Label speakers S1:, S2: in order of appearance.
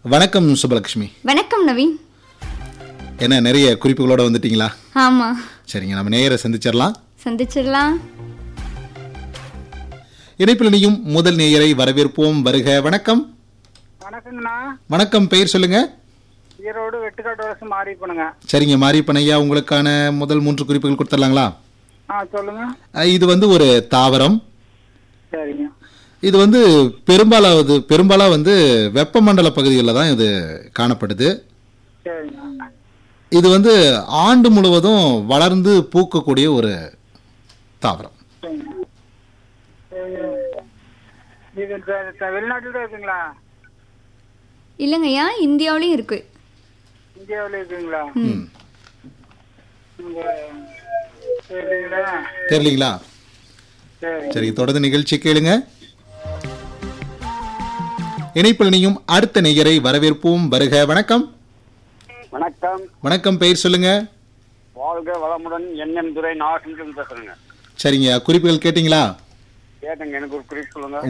S1: வணக்கம் சுபலட்சுமி
S2: வணக்கம் நவீன்
S1: என்ன நிறைய குறிப்புகளோட வந்துட்டீங்களா
S2: ஆமா
S1: சரிங்க நம்ம நேயரை சந்திச்சிடலாம்
S2: சந்திச்சிடலாம்
S1: இணைப்பில் இணையும் முதல் நேயரை வரவேற்போம் வருக வணக்கம்
S3: வணக்கங்கண்ணா
S1: வணக்கம் பெயர் சொல்லுங்க
S3: ஈரோடு வெட்டுக்காட்டு வலசு மாறி பண்ணுங்க
S1: சரிங்க மாரியப்பனையா உங்களுக்கான முதல் மூன்று குறிப்புகள் கொடுத்துடலாங்களா
S3: ஆ சொல்லுங்க
S1: அஹ், இது வந்து ஒரு தாவரம்
S3: சரிங்க
S1: இது வந்து பெரும்பாலாவது பெரும்பாலா வந்து வெப்பமண்டல பகுதிகளில் தான் இது காணப்படுது
S3: சரிங்க
S1: இது வந்து ஆண்டு முழுவதும் வளர்ந்து பூக்கக்கூடிய ஒரு தாவரம்
S3: சரிங்க சரிங்க. இது த- த- வெளிநாட்டுல தான் இருக்குங்களா
S2: இல்லைங்கய்யா இந்தியாவிலையும் இருக்கு
S3: இந்தியாவில் இருக்குங்களா
S1: ம்.
S3: இங்க சரிங்களா
S1: தெரியலீங்களா
S3: சரி
S1: சரி தொடர்ந்து நிகழ்ச்சி கேளுங்க இணைப்பில் இணையும் அடுத்த நேயரை வரவேற்போம் வருக வணக்கம்
S4: வணக்கம்
S1: வணக்கம் பெயர் சொல்லுங்க
S4: வாழ்க வளமுடன் என்எம் துறை நாகசிங்கம் பேசுறேங்க
S1: சரிங்க குறிப்புகள் கேட்டிங்களா
S4: கேட்டுங்க எனக்கு ஒரு குறிப்பு சொல்லுங்க